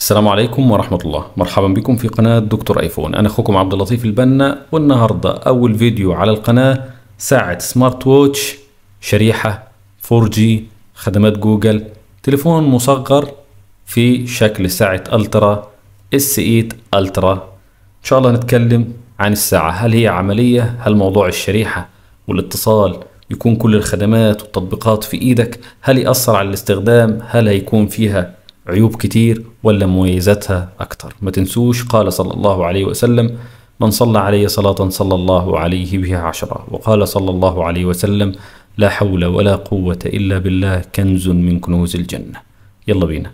السلام عليكم ورحمة الله مرحبا بكم في قناة دكتور ايفون انا اخوكم عبد اللطيف البنا والنهاردة اول فيديو على القناة ساعة سمارت ووتش شريحة 4G خدمات جوجل تليفون مصغر في شكل ساعة الترا اس 8 الترا ان شاء الله نتكلم عن الساعة هل هي عملية هل موضوع الشريحة والاتصال يكون كل الخدمات والتطبيقات في ايدك هل يأثر على الاستخدام هل هيكون فيها عيوب كتير ولا مميزاتها أكتر ما تنسوش قال صلى الله عليه وسلم من صلى علي صلاة صلى الله عليه بها عشرة وقال صلى الله عليه وسلم لا حول ولا قوة إلا بالله كنز من كنوز الجنة يلا بينا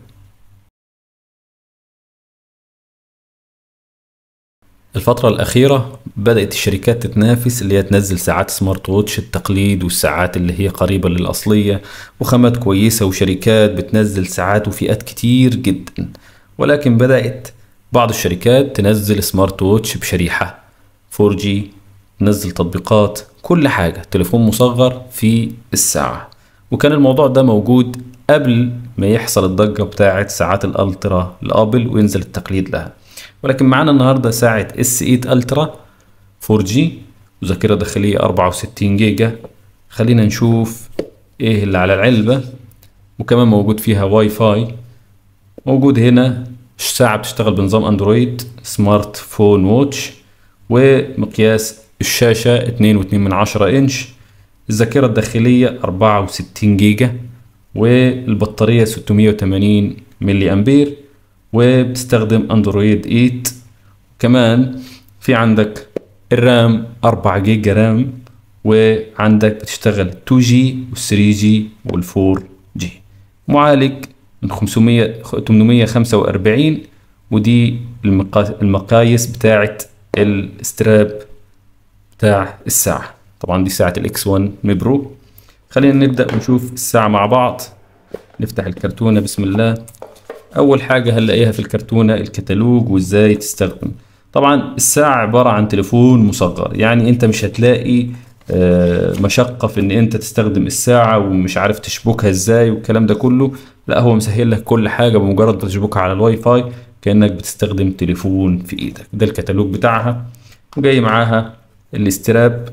الفترة الأخيرة بدأت الشركات تتنافس اللي هي تنزل ساعات سمارت ووتش التقليد والساعات اللي هي قريبة للأصلية وخامات كويسة وشركات بتنزل ساعات وفئات كتير جدا ولكن بدأت بعض الشركات تنزل سمارت ووتش بشريحة 4G تنزل تطبيقات كل حاجة تليفون مصغر في الساعة وكان الموضوع ده موجود قبل ما يحصل الضجة بتاعت ساعات الألترا لأبل وينزل التقليد لها ولكن معانا النهارده ساعة اس 8 الترا 4G وذاكرة داخلية 64 جيجا خلينا نشوف ايه اللي على العلبة وكمان موجود فيها واي فاي موجود هنا الساعة بتشتغل بنظام اندرويد سمارت فون ووتش ومقياس الشاشة 2.2 من عشرة انش الذاكرة الداخلية 64 جيجا والبطارية 680 ملي امبير وبتستخدم اندرويد 8 كمان في عندك الرام 4 جيجا رام وعندك بتشتغل 2 جي وال 3 جي وال 4 جي معالج من 500 845 ودي المقا- المقاييس بتاعت الاستراب بتاع الساعة طبعا دي ساعة الاكس 1 ميبرو خلينا نبدأ ونشوف الساعة مع بعض نفتح الكرتونة بسم الله اول حاجه هنلاقيها في الكرتونه الكتالوج وازاي تستخدم طبعا الساعه عباره عن تليفون مصغر يعني انت مش هتلاقي آه، مشقه في ان انت تستخدم الساعه ومش عارف تشبكها ازاي والكلام ده كله لا هو مسهل لك كل حاجه بمجرد ما تشبكها على الواي فاي كانك بتستخدم تليفون في ايدك ده الكتالوج بتاعها وجاي معاها الاستراب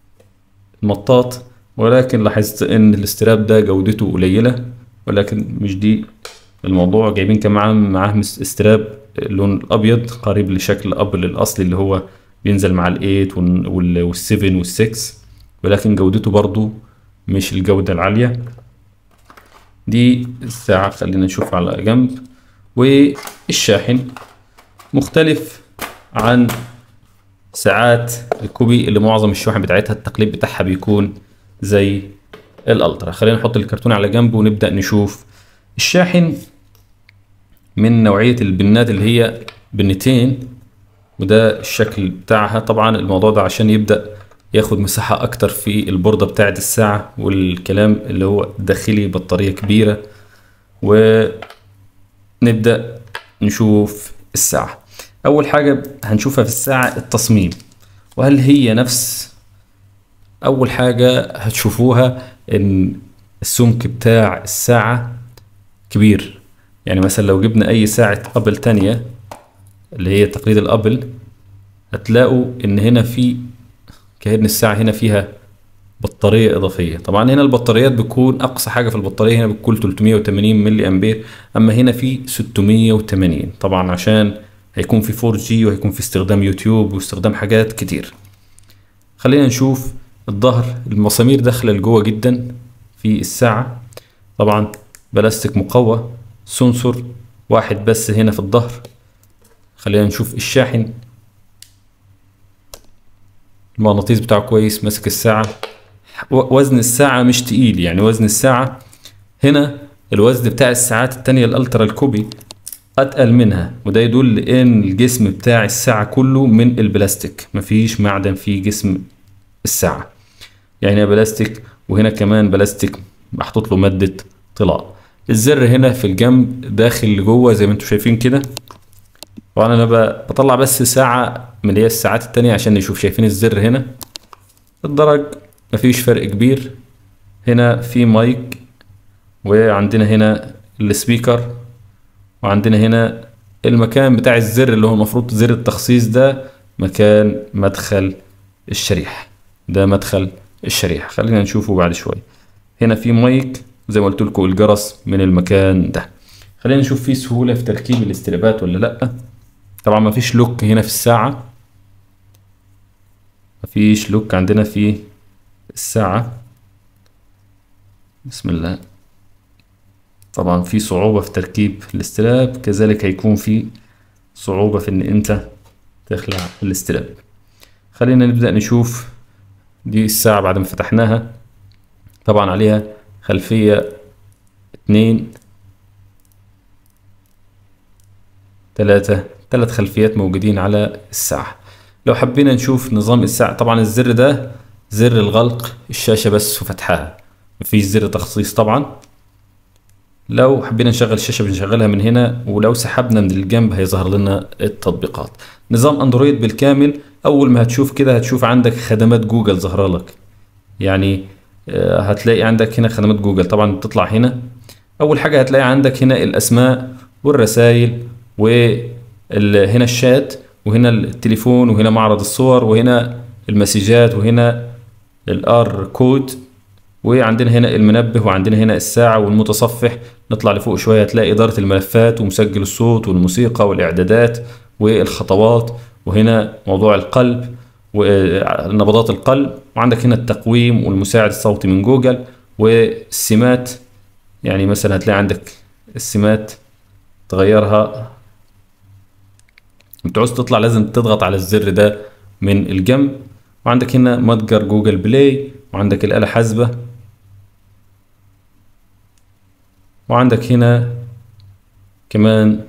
المطاط ولكن لاحظت ان الاستراب ده جودته قليله ولكن مش دي الموضوع جايبين كمان معاه مس- استراب اللون الابيض قريب لشكل ابل الاصلي اللي هو بينزل مع ال8 وال7 وال6 ولكن جودته برضو مش الجودة العالية دي الساعة خلينا نشوف على جنب والشاحن مختلف عن ساعات الكوبي اللي معظم الشواحن بتاعتها التقليد بتاعها بيكون زي الالترا خلينا نحط الكرتون على جنب ونبدأ نشوف الشاحن من نوعية البنات اللي هي بنتين وده الشكل بتاعها طبعا الموضوع ده عشان يبدأ ياخد مساحة أكتر في البوردة بتاعة الساعة والكلام اللي هو داخلي بطارية كبيرة ونبدأ نشوف الساعة أول حاجة هنشوفها في الساعة التصميم وهل هي نفس أول حاجة هتشوفوها إن السمك بتاع الساعة كبير يعني مثلا لو جبنا اي ساعة ابل تانية اللي هي تقليد الابل هتلاقوا ان هنا في كأن الساعة هنا فيها بطارية إضافية طبعا هنا البطاريات بتكون أقصى حاجة في البطارية هنا بتكون 380 ملي أمبير أما هنا في 680 طبعا عشان هيكون في 4G وهيكون في استخدام يوتيوب واستخدام حاجات كتير خلينا نشوف الظهر المسامير داخلة لجوه جدا في الساعة طبعا بلاستيك مقوى سنسور واحد بس هنا في الظهر خلينا نشوف الشاحن المغناطيس بتاعه كويس ماسك الساعة و- وزن الساعة مش تقيل يعني وزن الساعة هنا الوزن بتاع الساعات التانية الالترا الكوبي اتقل منها وده يدل ان الجسم بتاع الساعة كله من البلاستيك مفيش معدن في جسم الساعة يعني هنا بلاستيك وهنا كمان بلاستيك محطوط له مادة طلاء الزر هنا في الجنب داخل لجوه زي ما انتم شايفين كده طبعا انا ب- بطلع بس ساعة من اللي هي الساعات التانية عشان نشوف شايفين الزر هنا الدرج مفيش فرق كبير هنا في مايك وعندنا هنا السبيكر وعندنا هنا المكان بتاع الزر اللي هو المفروض زر التخصيص ده مكان مدخل الشريحة ده مدخل الشريحة خلينا نشوفه بعد شوية هنا في مايك زي ما قلت لكم الجرس من المكان ده خلينا نشوف فيه سهولة في تركيب الاسترابات ولا لأ طبعا مفيش لوك هنا في الساعة مفيش لوك عندنا في الساعة بسم الله طبعا في صعوبة في تركيب الاستراب كذلك هيكون في صعوبة في ان انت تخلع الاستراب خلينا نبدأ نشوف دي الساعة بعد ما فتحناها طبعا عليها خلفية اتنين تلاتة تلات خلفيات موجودين على الساعة لو حبينا نشوف نظام الساعة طبعا الزر ده زر الغلق الشاشة بس وفتحها مفيش زر تخصيص طبعا لو حبينا نشغل الشاشة بنشغلها من هنا ولو سحبنا من الجنب هيظهر لنا التطبيقات نظام اندرويد بالكامل اول ما هتشوف كده هتشوف عندك خدمات جوجل ظاهرة لك يعني آه، هتلاقي عندك هنا خدمات جوجل طبعا تطلع هنا اول حاجة هتلاقي عندك هنا الاسماء والرسائل وهنا الشات وهنا التليفون وهنا معرض الصور وهنا المسجات وهنا الار كود وعندنا هنا المنبه وعندنا هنا الساعة والمتصفح نطلع لفوق شوية هتلاقي إدارة الملفات ومسجل الصوت والموسيقى والإعدادات والخطوات وهنا موضوع القلب ونبضات القلب وعندك هنا التقويم والمساعد الصوتي من جوجل والسمات يعني مثلا هتلاقي عندك السمات تغيرها انت عاوز تطلع لازم تضغط على الزر ده من الجنب وعندك هنا متجر جوجل بلاي وعندك الآلة حاسبة وعندك هنا كمان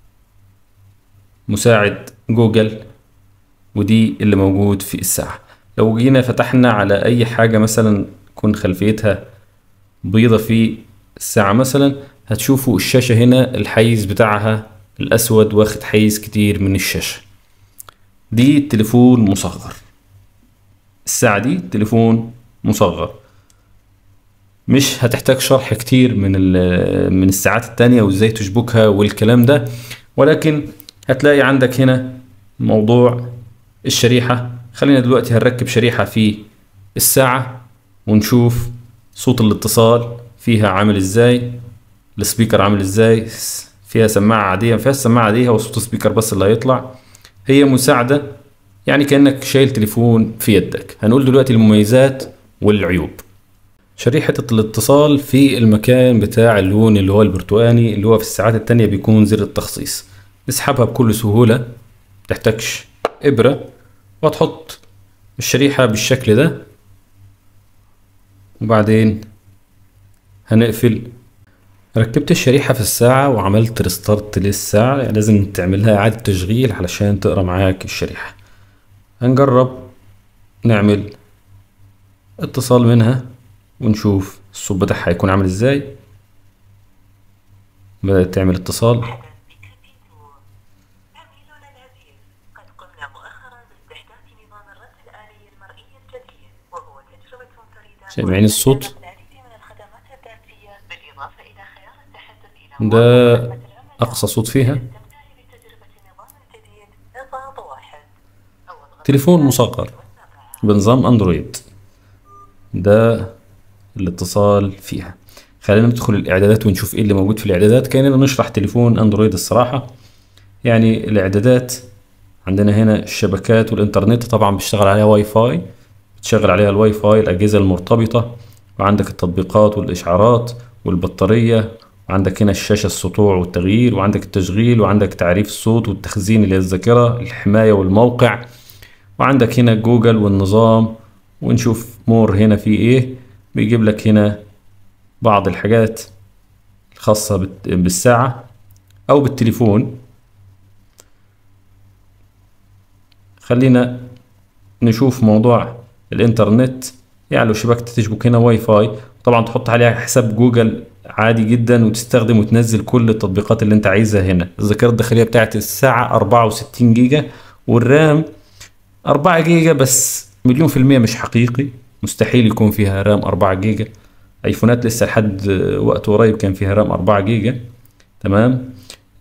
مساعد جوجل ودي اللي موجود في الساعة لو جينا فتحنا على أي حاجة مثلا تكون خلفيتها بيضة في الساعة مثلا هتشوفوا الشاشة هنا الحيز بتاعها الأسود واخد حيز كتير من الشاشة دي تليفون مصغر الساعة دي تليفون مصغر مش هتحتاج شرح كتير من من الساعات التانية وازاي تشبكها والكلام ده ولكن هتلاقي عندك هنا موضوع الشريحة خلينا دلوقتي هنركب شريحة في الساعة ونشوف صوت الاتصال فيها عامل ازاي السبيكر عامل ازاي فيها سماعة عادية فيها سماعة عادية وصوت سبيكر بس اللي هيطلع هي مساعدة يعني كأنك شايل تليفون في يدك هنقول دلوقتي المميزات والعيوب شريحة الاتصال في المكان بتاع اللون اللي هو البرتقاني اللي هو في الساعات التانية بيكون زر التخصيص نسحبها بكل سهولة تحتاجش إبرة وتحط الشريحة بالشكل ده وبعدين هنقفل ركبت الشريحة في الساعة وعملت ريستارت للساعة يعني لازم تعملها إعادة تشغيل علشان تقرا معاك الشريحة هنجرب نعمل اتصال منها ونشوف الصوت بتاعها هيكون عامل ازاي بدأت تعمل اتصال سامعين الصوت ده أقصى صوت فيها تليفون مصغر بنظام أندرويد ده الاتصال فيها خلينا ندخل الاعدادات ونشوف ايه اللي موجود في الاعدادات كاننا نشرح تليفون اندرويد الصراحة يعني الاعدادات عندنا هنا الشبكات والانترنت طبعا بيشتغل عليها واي فاي بتشغل عليها الواي فاي الاجهزة المرتبطة وعندك التطبيقات والاشعارات والبطارية وعندك هنا الشاشة السطوع والتغيير وعندك التشغيل وعندك تعريف الصوت والتخزين اللي هي الذاكرة الحماية والموقع وعندك هنا جوجل والنظام ونشوف مور هنا في ايه بيجيب لك هنا بعض الحاجات الخاصة بالساعة أو بالتليفون خلينا نشوف موضوع الإنترنت يعني لو شبكة تشبك هنا واي فاي طبعا تحط عليها حساب جوجل عادي جدا وتستخدم وتنزل كل التطبيقات اللي انت عايزها هنا الذاكرة الداخلية بتاعت الساعة 64 جيجا والرام 4 جيجا بس مليون في المية مش حقيقي مستحيل يكون فيها رام 4 جيجا ايفونات لسه لحد وقت قريب كان فيها رام 4 جيجا تمام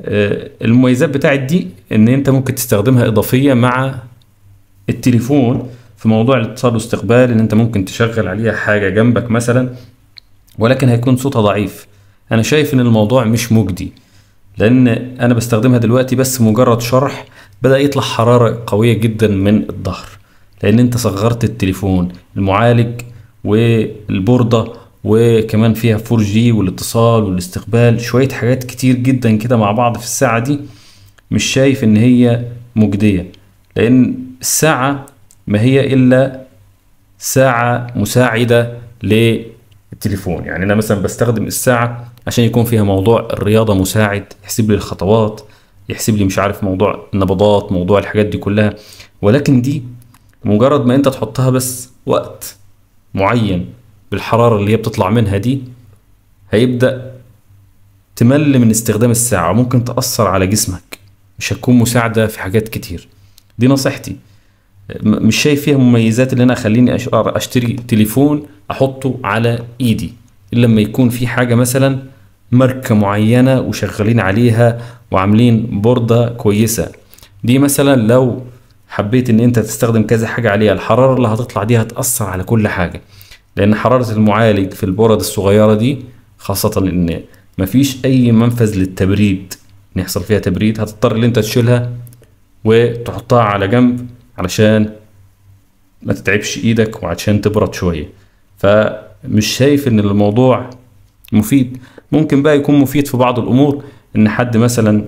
آه، المميزات بتاعت دي ان انت ممكن تستخدمها اضافيه مع التليفون في موضوع الاتصال واستقبال ان انت ممكن تشغل عليها حاجه جنبك مثلا ولكن هيكون صوتها ضعيف انا شايف ان الموضوع مش مجدي لان انا بستخدمها دلوقتي بس مجرد شرح بدأ يطلع حرارة قوية جدا من الظهر لان انت صغرت التليفون المعالج والبوردة وكمان فيها 4G والاتصال والاستقبال شوية حاجات كتير جدا كده مع بعض في الساعة دي مش شايف ان هي مجدية لان الساعة ما هي الا ساعة مساعدة للتليفون يعني انا مثلا بستخدم الساعة عشان يكون فيها موضوع الرياضة مساعد يحسب لي الخطوات يحسب لي مش عارف موضوع النبضات موضوع الحاجات دي كلها ولكن دي مجرد ما انت تحطها بس وقت معين بالحرارة اللي هي بتطلع منها دي هيبدأ تمل من استخدام الساعة ممكن تأثر على جسمك مش هتكون مساعدة في حاجات كتير دي نصيحتي م- مش شايف فيها مميزات اللي انا اخليني أش- اشتري تليفون احطه على ايدي الا لما يكون في حاجة مثلا ماركة معينة وشغالين عليها وعاملين بوردة كويسة دي مثلا لو حبيت ان انت تستخدم كذا حاجة عليها الحرارة اللي هتطلع دي هتأثر على كل حاجة لان حرارة المعالج في البورد الصغيرة دي خاصة ان مفيش اي منفذ للتبريد ان يحصل فيها تبريد هتضطر ان انت تشيلها وتحطها على جنب علشان ما تتعبش ايدك وعشان تبرد شوية فمش شايف ان الموضوع مفيد ممكن بقى يكون مفيد في بعض الامور ان حد مثلا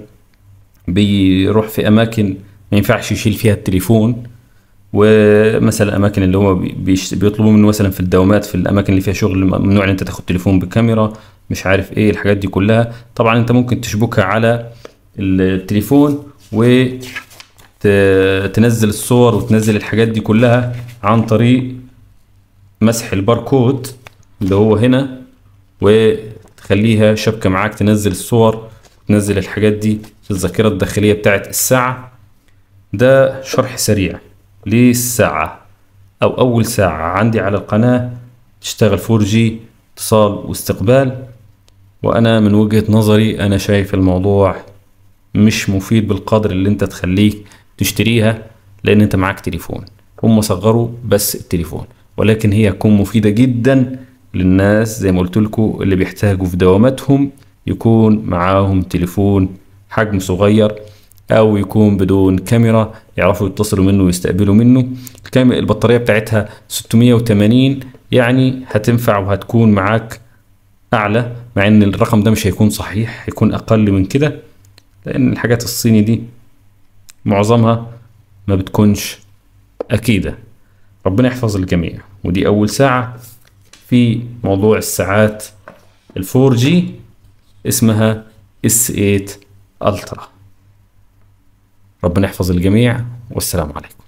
بيروح في اماكن ما ينفعش يشيل فيها التليفون ومثلا الاماكن اللي هو بي- بيش- بيطلبوا منه مثلا في الدوامات في الاماكن اللي فيها شغل ممنوع ان انت تاخد تليفون بكاميرا مش عارف ايه الحاجات دي كلها طبعا انت ممكن تشبكها على التليفون و ت- تنزل الصور وتنزل الحاجات دي كلها عن طريق مسح الباركود اللي هو هنا وتخليها شبكة معاك تنزل الصور تنزل الحاجات دي في الذاكرة الداخلية بتاعت الساعة ده شرح سريع للساعة أو أول ساعة عندي على القناة تشتغل 4G اتصال واستقبال وأنا من وجهة نظري أنا شايف الموضوع مش مفيد بالقدر اللي انت تخليك تشتريها لان انت معاك تليفون هم صغروا بس التليفون ولكن هي تكون مفيدة جدا للناس زي ما قلت لكم اللي بيحتاجوا في دواماتهم يكون معاهم تليفون حجم صغير او يكون بدون كاميرا يعرفوا يتصلوا منه ويستقبلوا منه الكام- البطارية بتاعتها 680 يعني هتنفع وهتكون معاك اعلى مع ان الرقم ده مش هيكون صحيح هيكون اقل من كده لان الحاجات الصيني دي معظمها ما بتكونش اكيده ربنا يحفظ الجميع ودي اول ساعه في موضوع الساعات الفور جي اسمها اس 8 الترا ربنا يحفظ الجميع والسلام عليكم